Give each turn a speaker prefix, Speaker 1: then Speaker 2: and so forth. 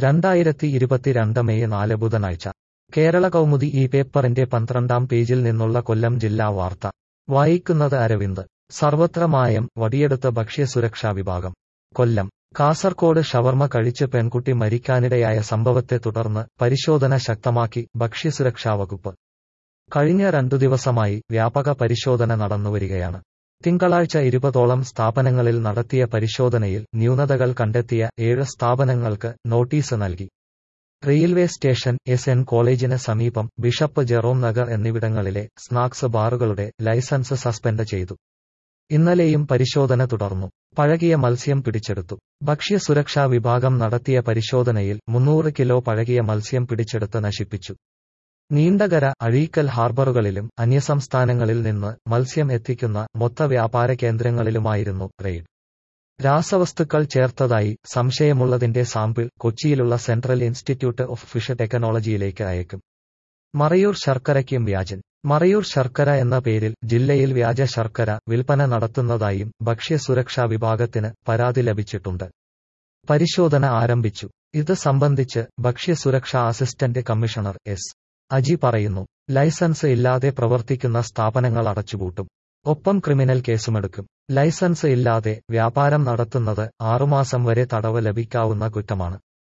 Speaker 1: രണ്ടായിരത്തി ഇരുപത്തിരണ്ട് മെയ് നാല് ബുധനാഴ്ച കേരള കൗമുദി ഈ പേപ്പറിന്റെ പന്ത്രണ്ടാം പേജിൽ നിന്നുള്ള കൊല്ലം ജില്ലാ വാർത്ത വായിക്കുന്നത് അരവിന്ദ് സർവത്ര മായം വടിയെടുത്ത ഭക്ഷ്യസുരക്ഷാ വിഭാഗം കൊല്ലം കാസർകോട് ഷവർമ കഴിച്ച് പെൺകുട്ടി മരിക്കാനിടയായ സംഭവത്തെ തുടർന്ന് പരിശോധന ശക്തമാക്കി ഭക്ഷ്യസുരക്ഷാ വകുപ്പ് കഴിഞ്ഞ രണ്ടു ദിവസമായി വ്യാപക പരിശോധന നടന്നുവരികയാണ് തിങ്കളാഴ്ച ഇരുപതോളം സ്ഥാപനങ്ങളിൽ നടത്തിയ പരിശോധനയിൽ ന്യൂനതകൾ കണ്ടെത്തിയ ഏഴ് സ്ഥാപനങ്ങൾക്ക് നോട്ടീസ് നൽകി റെയിൽവേ സ്റ്റേഷൻ എസ് എൻ കോളേജിന് സമീപം ബിഷപ്പ് ജെറോം നഗർ എന്നിവിടങ്ങളിലെ സ്നാക്സ് ബാറുകളുടെ ലൈസൻസ് സസ്പെൻഡ് ചെയ്തു ഇന്നലെയും പരിശോധന തുടർന്നു പഴകിയ മത്സ്യം പിടിച്ചെടുത്തു ഭക്ഷ്യസുരക്ഷാ വിഭാഗം നടത്തിയ പരിശോധനയിൽ മുന്നൂറ് കിലോ പഴകിയ മത്സ്യം പിടിച്ചെടുത്ത് നശിപ്പിച്ചു നീണ്ടകര അഴീക്കൽ ഹാർബറുകളിലും അന്യസംസ്ഥാനങ്ങളിൽ നിന്ന് മത്സ്യം എത്തിക്കുന്ന മൊത്ത വ്യാപാര കേന്ദ്രങ്ങളിലുമായിരുന്നു റെയ്ഡ് രാസവസ്തുക്കൾ ചേർത്തതായി സംശയമുള്ളതിന്റെ സാമ്പിൾ കൊച്ചിയിലുള്ള സെൻട്രൽ ഇൻസ്റ്റിറ്റ്യൂട്ട് ഓഫ് ഫിഷ് ടെക്നോളജിയിലേക്ക് അയക്കും മറയൂർ ശർക്കരയ്ക്കും വ്യാജൻ മറയൂർ ശർക്കര എന്ന പേരിൽ ജില്ലയിൽ വ്യാജ ശർക്കര വിൽപ്പന നടത്തുന്നതായും ഭക്ഷ്യസുരക്ഷാ വിഭാഗത്തിന് പരാതി ലഭിച്ചിട്ടുണ്ട് പരിശോധന ആരംഭിച്ചു ഇത് സംബന്ധിച്ച് ഭക്ഷ്യസുരക്ഷാ അസിസ്റ്റന്റ് കമ്മീഷണർ എസ് അജി പറയുന്നു ലൈസൻസ് ഇല്ലാതെ പ്രവർത്തിക്കുന്ന സ്ഥാപനങ്ങൾ അടച്ചുപൂട്ടും ഒപ്പം ക്രിമിനൽ കേസുമെടുക്കും ലൈസൻസ് ഇല്ലാതെ വ്യാപാരം നടത്തുന്നത് ആറുമാസം വരെ തടവ് ലഭിക്കാവുന്ന കുറ്റമാണ്